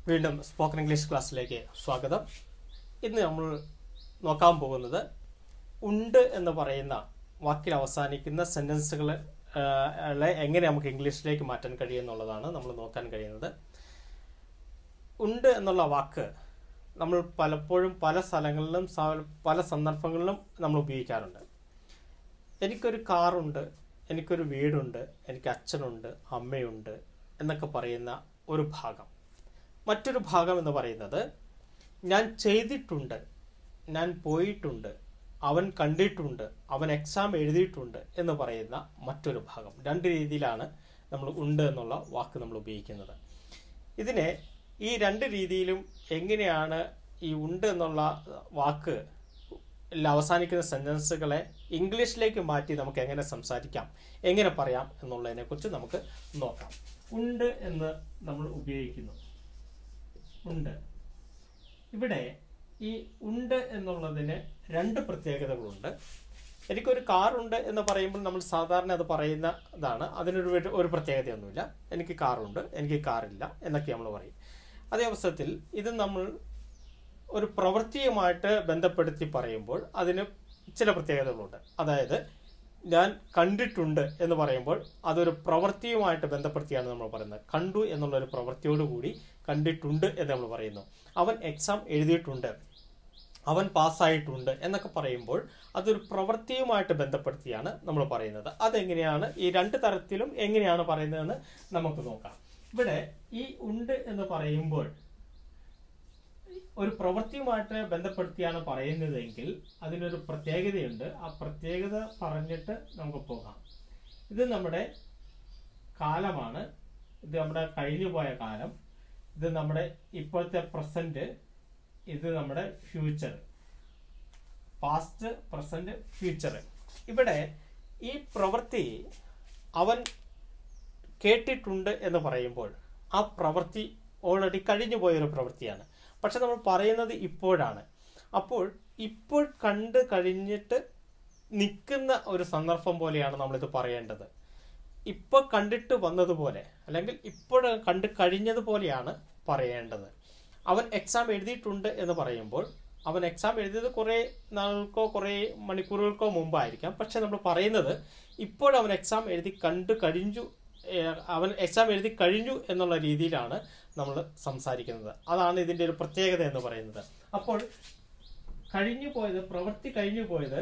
വീണ്ടും spoken English ക്ലാസ്സിലേക്ക് സ്വാഗതം ഇന്ന് നമ്മൾ നോക്കാൻ പോകുന്നത് ഉണ്ട് എന്ന് പറയുന്ന വാക്കിൽ അവസാനിക്കുന്ന സെൻറ്റൻസുകൾ എങ്ങനെ നമുക്ക് ഇംഗ്ലീഷിലേക്ക് മാറ്റാൻ കഴിയും എന്നുള്ളതാണ് നമ്മൾ നോക്കാൻ കഴിയുന്നത് ഉണ്ട് എന്നുള്ള വാക്ക് നമ്മൾ പലപ്പോഴും പല സ്ഥലങ്ങളിലും സ- പല സന്ദർഭങ്ങളിലും നമ്മൾ ഉപയോഗിക്കാറുണ്ട് എനിക്കൊരു കാറുണ്ട് എനിക്കൊരു വീടുണ്ട് എനിക്ക് അച്ഛനുണ്ട് അമ്മയുണ്ട് എന്നൊക്കെ പറയുന്ന ഒരു ഭാഗം മറ്റൊരു ഭാഗം എന്ന് പറയുന്നത് ഞാൻ ചെയ്തിട്ടുണ്ട് ഞാൻ പോയിട്ടുണ്ട് അവൻ കണ്ടിട്ടുണ്ട് അവൻ എക്സാം എഴുതിയിട്ടുണ്ട് എന്ന് പറയുന്ന മറ്റൊരു ഭാഗം രണ്ട് രീതിയിലാണ് നമ്മൾ ഉണ്ട് എന്നുള്ള വാക്ക് നമ്മൾ ഉപയോഗിക്കുന്നത് ഇതിനെ ഈ രണ്ട് രീതിയിലും എങ്ങനെയാണ് ഈ ഉണ്ട് എന്നുള്ള വാക്ക് ൽ അവസാനിക്കുന്ന സെന്റൻസുകളെ ഇംഗ്ലീഷിലേക്ക് മാറ്റി നമുക്ക് എങ്ങനെ സംസാരിക്കാം എങ്ങനെ പറയാം എന്നുള്ളതിനെ കുറിച്ച് നമുക്ക് നോക്കാം ഉണ്ട് എന്ന് നമ്മൾ ഉപയോഗിക്കുന്നു ഉണ്ട് ഇവിടെ ഈ ഉണ്ട് എന്നുള്ളതിന് രണ്ട് പ്രത്യേകതകളുണ്ട് എനിക്കൊരു കാറുണ്ട് എന്ന് പറയുമ്പോൾ നമ്മൾ സാധാരണ അത് പറയുന്ന ഇതാണ് അതിനൊരു ഒരു- ഒരു പ്രത്യേകതയൊന്നുമില്ല എനിക്ക് കാറുണ്ട് എനിക്ക് കാറില്ല എന്നൊക്കെ നമ്മൾ പറയും അതേ അവസരത്തിൽ ഇത് നമ്മൾ ഒരു പ്രവൃത്തിയുമായിട്ട് ബന്ധപ്പെടുത്തി പറയുമ്പോൾ അതിന് ചില പ്രത്യേകതകളുണ്ട് അതായത് ഞാൻ കണ്ടിട്ടുണ്ട് എന്ന് പറയുമ്പോൾ അതൊരു പ്രവൃത്തിയുമായിട്ട് ബന്ധപ്പെടുത്തിയാണ് നമ്മൾ പറയുന്നത് കണ്ടു എന്നുള്ള ഒരു പ്രവൃത്തിയോട് കൂടി കണ്ടിട്ടുണ്ട് എന്ന് നമ്മൾ പറയുന്നു അവൻ എക്സാം എഴുതിയിട്ടുണ്ട് അവൻ പാസ്സായിട്ടുണ്ട് എന്നൊക്കെ പറയുമ്പോൾ അതൊരു പ്രവൃത്തിയുമായിട്ട് ബന്ധപ്പെടുത്തിയാണ് നമ്മൾ പറയുന്നത് അതെങ്ങനെയാണ് ഈ രണ്ട് തരത്തിലും എങ്ങനെയാണ് പറയുന്നതെന്ന് നമുക്ക് നോക്കാം ഇവിടെ ഈ ഉണ്ട് എന്ന് പറയുമ്പോൾ ഒരു പ്രവൃത്തിയുമായിട്ട് ബന്ധപ്പെടുത്തിയാണ് പറയുന്നതെങ്കിൽ അതിനൊരു പ്രത്യേകതയുണ്ട് ആ പ്രത്യേകത പറഞ്ഞിട്ട് നമുക്ക് പോകാം ഇത് നമ്മുടെ കാലമാണ് ഇത് നമ്മുടെ കഴിഞ്ഞു പോയ കാലം ഇത് നമ്മുടെ ഇപ്പോഴത്തെ പ്രസന്റ് ഇത് നമ്മുടെ ഫ്യൂച്ചർ പാസ്റ്റ് പ്രസന്റ് ഫ്യൂച്ചർ ഇവിടെ ഈ പ്രവൃത്തി അവൻ കേട്ടിട്ടുണ്ട് എന്ന് പറയുമ്പോൾ ആ പ്രവൃത്തി ഓൾറെഡി കഴിഞ്ഞു പോയൊരു പ്രവൃത്തിയാണ് പക്ഷെ നമ്മൾ പറയുന്നത് ഇപ്പോഴാണ് അപ്പോൾ ഇപ്പോൾ കണ്ട് കഴിഞ്ഞിട്ട് നിൽക്കുന്ന ഒരു സന്ദർഭം പോലെയാണ് നമ്മളിത് പറയേണ്ടത് ഇപ്പോൾ കണ്ടിട്ട് വന്നതുപോലെ അല്ലെങ്കിൽ ഇപ്പോൾ കണ്ട് കഴിഞ്ഞതുപോലെയാണ് പറയേണ്ടത് അവൻ എക്സാം എഴുതിയിട്ടുണ്ട് എന്ന് പറയുമ്പോൾ അവൻ എക്സാം എഴുതിയത് കുറേ നാൾക്കോ കുറേ മണിക്കൂറുകൾക്കോ മുമ്പായിരിക്കാം പക്ഷെ നമ്മൾ പറയുന്നത് ഇപ്പോൾ അവൻ എക്സാം എഴുതി കണ്ടു കഴിഞ്ഞു ഏഹ് അവൻ എക്സാം എഴുതി കഴിഞ്ഞു എന്നുള്ള രീതിയിലാണ് നമ്മൾ സംസാരിക്കുന്നത് അതാണ് ഇതിൻ്റെ ഒരു പ്രത്യേകത എന്ന് പറയുന്നത് അപ്പോൾ കഴിഞ്ഞു പോയത് പ്രവൃത്തി കഴിഞ്ഞു പോയത്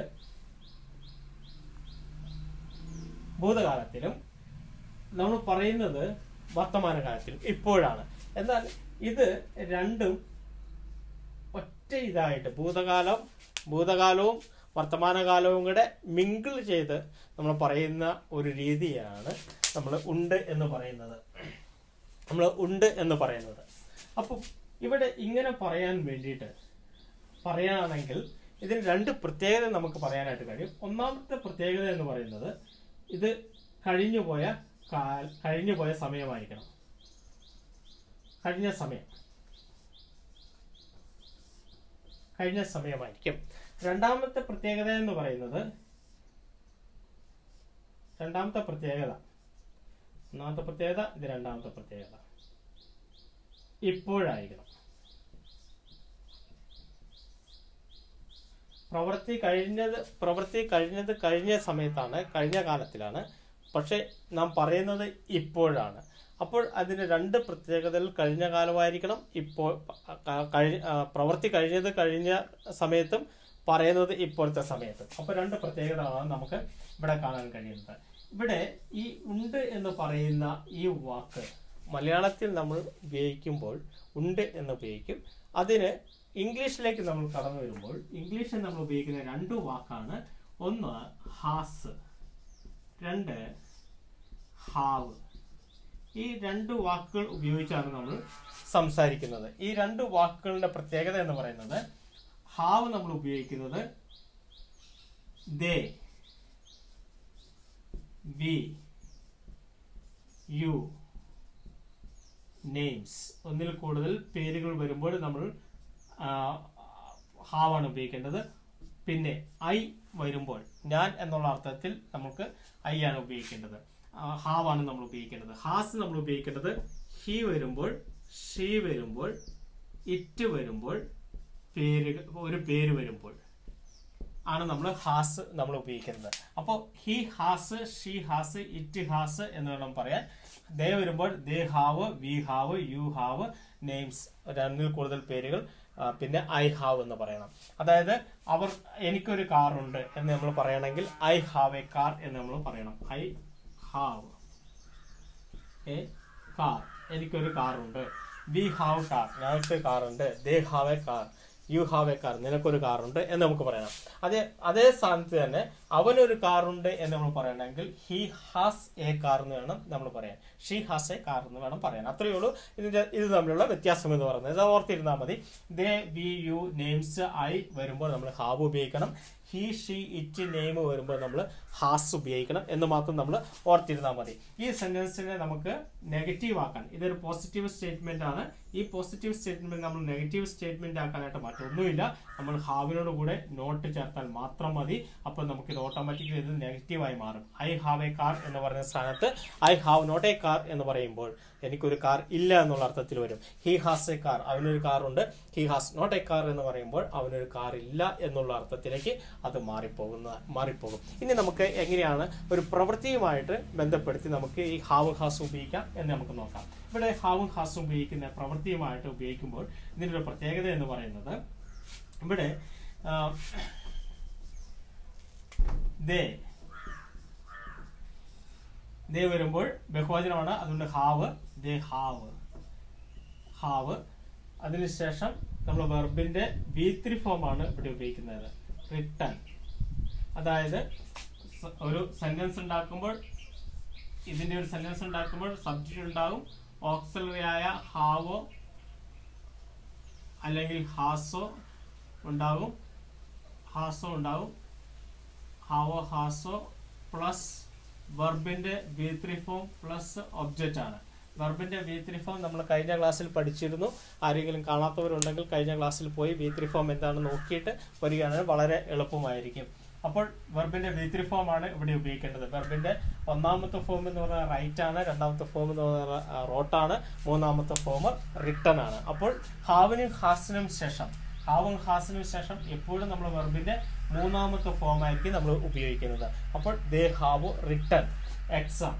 ഭൂതകാലത്തിലും നമ്മൾ പറയുന്നത് വർത്തമാനകാലത്തിലും ഇപ്പോഴാണ് എന്നാൽ ഇത് രണ്ടും ഒറ്റ ഇതായിട്ട് ഭൂതകാലം ഭൂതകാലവും വർത്തമാനകാലവും കൂടെ മിങ്കിൾ ചെയ്ത് നമ്മൾ പറയുന്ന ഒരു രീതിയാണ് നമ്മൾ ഉണ്ട് എന്ന് പറയുന്നത് നമ്മൾ ഉണ്ട് എന്ന് പറയുന്നത് അപ്പം ഇവിടെ ഇങ്ങനെ പറയാൻ വേണ്ടിയിട്ട് പറയുകയാണെങ്കിൽ ഇതിന് രണ്ട് പ്രത്യേകത നമുക്ക് പറയാനായിട്ട് കഴിയും ഒന്നാമത്തെ പ്രത്യേകത എന്ന് പറയുന്നത് ഇത് കഴിഞ്ഞുപോയ കാൽ കഴിഞ്ഞുപോയ സമയമായിരിക്കണം കഴിഞ്ഞ സമയം കഴിഞ്ഞ സമയമായിരിക്കും രണ്ടാമത്തെ പ്രത്യേകത എന്ന് പറയുന്നത് രണ്ടാമത്തെ പ്രത്യേകത ഒന്നാമത്തെ പ്രത്യേകത ഇത് രണ്ടാമത്തെ പ്രത്യേകത ഇപ്പോഴായിരിക്കണം പ്രവൃത്തി കഴിഞ്ഞത് പ്രവൃത്തി കഴിഞ്ഞത് കഴിഞ്ഞ സമയത്താണ് കഴിഞ്ഞ കാലത്തിലാണ് പക്ഷെ നാം പറയുന്നത് ഇപ്പോഴാണ് അപ്പോൾ അതിന് രണ്ട് പ്രത്യേകതകൾ കഴിഞ്ഞ കാലമായിരിക്കണം ഇപ്പോൾ ക- കഴി- ആ, പ്രവൃത്തി കഴിഞ്ഞത് കഴിഞ്ഞ സമയത്തും പറയുന്നത് ഇപ്പോഴത്തെ സമയത്തും അപ്പോൾ രണ്ട് പ്രത്യേകതകളാണ് നമുക്ക് ഇവിടെ കാണാൻ കഴിയുന്നത് ഇവിടെ ഈ ഉണ്ട് എന്ന് പറയുന്ന ഈ വാക്ക് മലയാളത്തിൽ നമ്മൾ ഉപയോഗിക്കുമ്പോൾ ഉണ്ട് എന്ന് ഉപയോഗിക്കും അതിന് ഇംഗ്ലീഷിലേക്ക് നമ്മൾ കടന്നു വരുമ്പോൾ ഇംഗ്ലീഷിൽ നമ്മൾ ഉപയോഗിക്കുന്ന രണ്ട് വാക്കാണ് ഒന്ന് ഹാസ് രണ്ട് ഹാവ് ഈ രണ്ട് വാക്കുകൾ ഉപയോഗിച്ചാണ് നമ്മൾ സംസാരിക്കുന്നത് ഈ രണ്ട് വാക്കുകളുടെ പ്രത്യേകത എന്ന് പറയുന്നത് ഹാവ് നമ്മൾ ഉപയോഗിക്കുന്നത് ദേ വി യു നെയിംസ് ഒന്നിൽ കൂടുതൽ പേരുകൾ വരുമ്പോൾ നമ്മൾ ഹാവ് ആണ് ഉപയോഗിക്കേണ്ടത് പിന്നെ ഐ വരുമ്പോൾ ഞാൻ എന്നുള്ള അർത്ഥത്തിൽ നമുക്ക് ഐ ആണ് ഉപയോഗിക്കേണ്ടത് ഹാവ് ആണ് നമ്മൾ ഉപയോഗിക്കേണ്ടത് ഹാസ് നമ്മൾ ഉപയോഗിക്കേണ്ടത് ഹി വരുമ്പോൾ ഷീ വരുമ്പോൾ ഇറ്റ് വരുമ്പോൾ പേര് ഒരു പേര് വരുമ്പോൾ ആണ് നമ്മൾ ഹാസ് നമ്മൾ ഉപയോഗിക്കുന്നത് അപ്പോൾ he has she has it has എന്ന് വേണം പറയാൻ ദേ വരുമ്പോൾ they have we have you have names രണ്ടിൽ കൂടുതൽ പേരുകൾ ആ, പിന്നെ ഐ ഹാവ് എന്ന് പറയണം അതായത് അവർ എനിക്കൊരു കാർ ഉണ്ട് എന്ന് നമ്മൾ പറയണമെങ്കിൽ ഐ ഹാവ് എ കാർ എന്ന് നമ്മൾ പറയണം ഐ ഹാവ് എ കാർ എനിക്കൊരു കാറുണ്ട് വി ഹാവ് കാർ ഞങ്ങൾക്ക് കാറുണ്ട് they have a car you have a car നിനക്കൊരു കാറുണ്ട് എന്ന് നമുക്ക് പറയണം അതേ അതേ സ്ഥാനത്ത് തന്നെ അവനൊരു കാറുണ്ട് എന്ന് നമ്മൾ പറയണമെങ്കിൽ ഹി ഹാസ് എ കാർ എന്ന് വേണം നമ്മൾ പറയാൻ ഷീ ഹാസ് എ കാർ എന്ന് വേണം പറയാൻ അത്രയേ ഉള്ളൂ ഇതിന്റെ ഇത് തമ്മിലുള്ള വ്യത്യാസം എന്ന് പറയുന്നത് ഇത് ഓർത്തിരുന്നാൽ മതി they we you names I വരുമ്പോൾ നമ്മൾ ഹാവ് ഉപയോഗിക്കണം ഹി ഷീ ഇറ്റ് നെയിം വരുമ്പോൾ നമ്മൾ ഹാസ് ഉപയോഗിക്കണം എന്ന് മാത്രം നമ്മൾ ഓർത്തിരുന്നാൽ മതി ഈ സെന്റൻസിനെ നമുക്ക് നെഗറ്റീവ് ആക്കാൻ ഇതൊരു പോസിറ്റീവ് സ്റ്റേറ്റ്മെന്റ് ആണ് ഈ പോസിറ്റീവ് സ്റ്റേറ്റ്മെന്റ് നമ്മൾ നെഗറ്റീവ് സ്റ്റേറ്റ്മെന്റ് ആക്കാനായിട്ട് മറ്റൊന്നുമില്ല നമ്മൾ ഹാവിനോട് കൂടെ നോട്ട് ചേർത്താൽ മാത്രം മതി അപ്പോൾ നമുക്ക് ഇത് ഓട്ടോമാറ്റിക്കലി ഇത് നെഗറ്റീവായി മാറും ഐ ഹാവ് എ കാർ എന്ന് പറയുന്ന സ്ഥാനത്ത് I have not a car എന്ന് പറയുമ്പോൾ എനിക്കൊരു കാർ ഇല്ല എന്നുള്ള അർത്ഥത്തിൽ വരും ഹി ഹാസ് എ കാർ അവനൊരു കാർ ഉണ്ട് he has not a car എന്ന് പറയുമ്പോൾ അവനൊരു കാർ ഇല്ല എന്നുള്ള അർത്ഥത്തിലേക്ക് അത് മാറിപ്പോകുന്ന മാറിപ്പോകും ഇനി നമുക്ക് എങ്ങനെയാണ് ഒരു പ്രവൃത്തിയുമായിട്ട് ബന്ധപ്പെടുത്തി നമുക്ക് ഈ ഹാവ് ഹാസ് ഉപയോഗിക്കാം എന്ന് നമുക്ക് നോക്കാം ഇവിടെ ഹാവും ഹാസും ഉപയോഗിക്കുന്ന പ്രവൃത്തിയുമായിട്ട് ഉപയോഗിക്കുമ്പോൾ ഇതിനൊരു പ്രത്യേകത എന്ന് പറയുന്നത് ഇവിടെ ദേ ദേ വരുമ്പോൾ ബഹുവചനമാണ് അതുകൊണ്ട് ഹാവ് ദേ ഹാവ് ഹാവ് അതിനുശേഷം നമ്മൾ വെർബിന്റെ വി ത്രീ ഫോം ആണ് ഇവിടെ ഉപയോഗിക്കുന്നത് റിട്ടൺ അതായത് സ- ഒരു സെന്റൻസ് ഉണ്ടാക്കുമ്പോൾ ഇതിന്റെ ഒരു സെന്റൻസ് ഉണ്ടാക്കുമ്പോൾ സബ്ജക്റ്റ് ഉണ്ടാകും ഓക്സിലറി ആയ ഹാവോ അല്ലെങ്കിൽ ഹാസോ ഉണ്ടാകും ഹാസോ ഉണ്ടാകും ഹാവോ ഹാസോ പ്ലസ് വെർബിന്റെ V three form plus object ആണ് വെർബിന്റെ വി ത്രീ ഫോം നമ്മൾ കഴിഞ്ഞ ക്ലാസ്സിൽ പഠിച്ചിരുന്നു ആരെങ്കിലും കാണാത്തവരുണ്ടെങ്കിൽ കഴിഞ്ഞ ക്ലാസ്സിൽ പോയി വി ത്രീ ഫോം എന്താണെന്ന് നോക്കിയിട്ട് വരികയാണെങ്കിൽ വളരെ എളുപ്പമായിരിക്കും അപ്പോൾ വെർബിന്റെ വി ത്രീ ഫോം ആണ് ഇവിടെ ഉപയോഗിക്കേണ്ടത് വെർബിന്റെ ഒന്നാമത്തെ ഫോം എന്ന് പറഞ്ഞാൽ റൈറ്റ് ആണ് രണ്ടാമത്തെ ഫോം എന്ന് പറഞ്ഞാൽ റോട്ടാണ് മൂന്നാമത്തെ ഫോം റിട്ടൺ ആണ് അപ്പോൾ ഹാവിനും ഹാസിനും ശേഷം ഹാവും ഹാസിനും ശേഷം എപ്പോഴും നമ്മൾ വെർബിന്റെ മൂന്നാമത്തെ ഫോം ആയിരിക്കും നമ്മൾ ഉപയോഗിക്കുന്നത് അപ്പോൾ they have written exam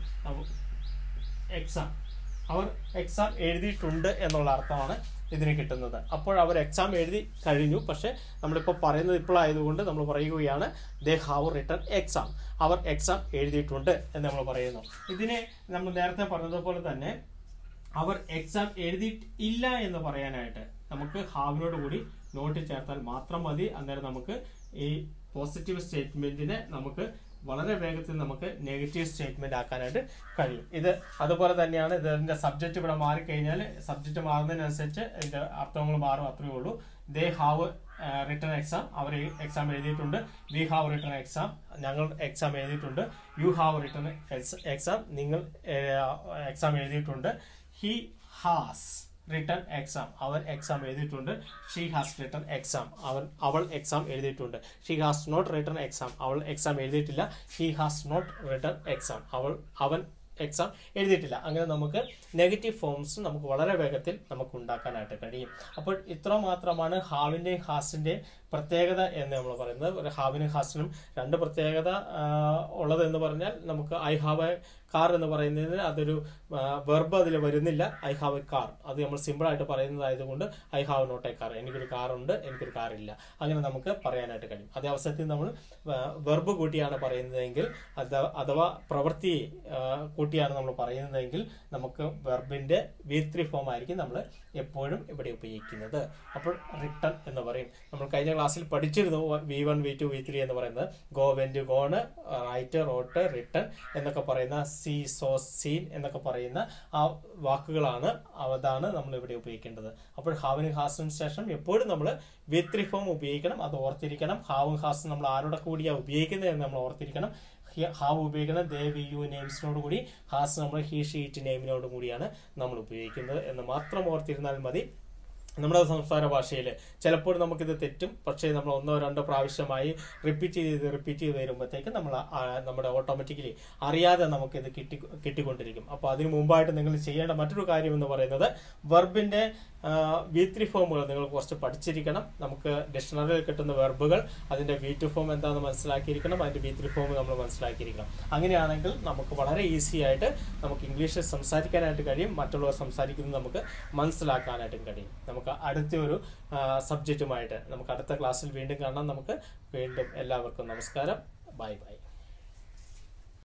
exam അവർ എക്സാം എഴുതിയിട്ടുണ്ട് എന്നുള്ള അർത്ഥമാണ് ഇതിന് കിട്ടുന്നത് അപ്പോൾ അവർ എക്സാം എഴുതി കഴിഞ്ഞു പക്ഷെ നമ്മളിപ്പോൾ പറയുന്നത് ഇപ്പോഴായതുകൊണ്ട് നമ്മൾ പറയുകയാണ് ദേ ഹാവ് റിട്ടൺ എക്സാം അവർ എക്സാം എഴുതിയിട്ടുണ്ട് എന്ന് നമ്മൾ പറയുന്നു ഇതിനെ നമ്മൾ നേരത്തെ പറഞ്ഞതുപോലെ തന്നെ അവർ എക്സാം എഴുതിയിട്ടില്ല എന്ന് പറയാനായിട്ട് നമുക്ക് ഹാവിനോട് കൂടി നോട്ട് ചേർത്താൽ മാത്രം മതി അന്നേരം നമുക്ക് ഈ പോസിറ്റീവ് സ്റ്റേറ്റ്മെന്റിനെ നമുക്ക് വളരെ വേഗത്തിൽ നമുക്ക് നെഗറ്റീവ് സ്റ്റേറ്റ്മെന്റ് ആക്കാനായിട്ട് കഴിയും ഇത് അതുപോലെ തന്നെയാണ് ഇതിന്റെ സബ്ജക്റ്റ് ഇവിടെ മാറിക്കഴിഞ്ഞാൽ സബ്ജക്റ്റ് മാറുന്നതിനനുസരിച്ച് ഇതിന്റെ അർത്ഥങ്ങൾ മാറും അത്രയേ ഉള്ളൂ ദേ ഹാവ് റിട്ടേൺ എക്സാം അവർ എക്സാം എഴുതിയിട്ടുണ്ട് വി ഹാവ് റിട്ടേൺ എക്സാം ഞങ്ങൾ എക്സാം എഴുതിയിട്ടുണ്ട് യു ഹാവ് റിട്ടേൺ എക്സാം നിങ്ങൾ എക്സാം എഴുതിയിട്ടുണ്ട് ഹി ഹാസ് റിട്ടേൺ എക്സാം അവൻ എക്സാം എഴുതിയിട്ടുണ്ട് ഷീ ഹാസ് റിട്ടേൺ എക്സാം അവൻ അവൾ എക്സാം എഴുതിയിട്ടുണ്ട് she has not written exam അവൾ എക്സാം എഴുതിയിട്ടില്ല he has not written exam അവൾ അവൻ എക്സാം എഴുതിയിട്ടില്ല അങ്ങനെ നമുക്ക് നെഗറ്റീവ് ഫോംസ് നമുക്ക് വളരെ വേഗത്തിൽ നമുക്ക് ഉണ്ടാക്കാനായിട്ട് കഴിയും അപ്പോൾ ഇത്ര മാത്രമാണ് ഹാവിന്റെയും ഹാസിന്റെയും പ്രത്യേകത എന്ന് നമ്മൾ പറയുന്നത് ഒരു ഹാവിനും ഹാസിനും രണ്ട് പ്രത്യേകത ആ, ഉള്ളത് എന്ന് പറഞ്ഞാൽ നമുക്ക് ഐ ഹാവ് എ കാർ എന്ന് പറയുന്നതിന് അതൊരു വെർബ് അതിൽ വരുന്നില്ല ഐ ഹാവ് എ കാർ അത് നമ്മൾ സിമ്പിൾ ആയിട്ട് പറയുന്നതായതുകൊണ്ട് I have not a car എനിക്കൊരു കാർ ഉണ്ട് എനിക്കൊരു കാർ ഇല്ല അങ്ങനെ നമുക്ക് പറയാനായിട്ട് കഴിയും അതേ അവസരത്തിൽ നമ്മൾ വെർബ് കൂട്ടിയാണ് പറയുന്നതെങ്കിൽ അത് അഥവാ പ്രവൃത്തി ആ, കൂട്ടിയാണ് നമ്മൾ പറയുന്നതെങ്കിൽ നമുക്ക് വെർബിന്റെ വി ത്രീ ഫോം ആയിരിക്കും നമ്മൾ എപ്പോഴും ഇവിടെ ഉപയോഗിക്കുന്നത് അപ്പോൾ റിട്ടൺ എന്ന് പറയും നമ്മൾ കഴിഞ്ഞ ക്ലാസ്സിൽ പഠിച്ചിരുന്നു V one V two V three എന്ന് പറയുന്നത് go went gone write wrote written എന്നൊക്കെ പറയുന്ന സി സോ സീൻ എന്നൊക്കെ പറയുന്ന ആ വാക്കുകളാണ് അതാണ് നമ്മൾ ഇവിടെ ഉപയോഗിക്കേണ്ടത് അപ്പോൾ ഹാവിനും ഹാസിനും ശേഷം എപ്പോഴും നമ്മൾ വിത്രി ഫോം ഉപയോഗിക്കണം അത് ഓർത്തിരിക്കണം ഹാവും ഹാസും നമ്മൾ ആരുടെ കൂടിയാണ് ഉപയോഗിക്കുന്നത് എന്ന് നമ്മൾ ഓർത്തിരിക്കണം ഹി- ഹാവ് ഉപയോഗിക്കുന്നത് ദേ വി യു നെയിംസിനോട് കൂടി ഹാസ് നമ്മൾ ഹി ഷീറ്റ് നെയിമിനോട് കൂടിയാണ് നമ്മൾ ഉപയോഗിക്കുന്നത് എന്ന് മാത്രം ഓർത്തിരുന്നാൽ മതി നമ്മുടെ സംസാര ഭാഷയിൽ ചിലപ്പോൾ നമുക്കിത് തെറ്റും പക്ഷേ നമ്മൾ ഒന്നോ രണ്ടോ പ്രാവശ്യമായി റിപ്പീറ്റ് ചെയ്ത് റിപ്പീറ്റ് ചെയ്ത് വരുമ്പോഴത്തേക്ക് നമ്മൾ ആ, നമ്മുടെ ഓട്ടോമാറ്റിക്കലി അറിയാതെ നമുക്കിത് കിട്ടി കിട്ടിക്കൊണ്ടിരിക്കും അപ്പോൾ അതിന് മുമ്പായിട്ട് നിങ്ങൾ ചെയ്യേണ്ട മറ്റൊരു കാര്യം എന്ന് പറയുന്നത് വെർബിന്റെ വി ത്രീ ഫോമുകൾ നിങ്ങൾ കുറച്ച് പഠിച്ചിരിക്കണം നമുക്ക് ഡിക്ഷണറിയിൽ കിട്ടുന്ന വെർബുകൾ അതിന്റെ വി ടു ഫോം എന്താണെന്ന് മനസ്സിലാക്കിയിരിക്കണം അതിന്റെ വി ത്രീ ഫോം നമ്മൾ മനസ്സിലാക്കിയിരിക്കണം അങ്ങനെയാണെങ്കിൽ നമുക്ക് വളരെ ഈസി ആയിട്ട് നമുക്ക് ഇംഗ്ലീഷിൽ സംസാരിക്കാനായിട്ട് കഴിയും മറ്റുള്ളവർ സംസാരിക്കുന്നത് നമുക്ക് മനസ്സിലാക്കാനായിട്ടും കഴിയും നമുക്ക് അടുത്ത ഒരു സബ്ജക്റ്റുമായിട്ട് നമുക്ക് അടുത്ത ക്ലാസ്സിൽ വീണ്ടും കാണാം നമുക്ക് വീണ്ടും എല്ലാവർക്കും നമസ്കാരം ബൈ ബൈ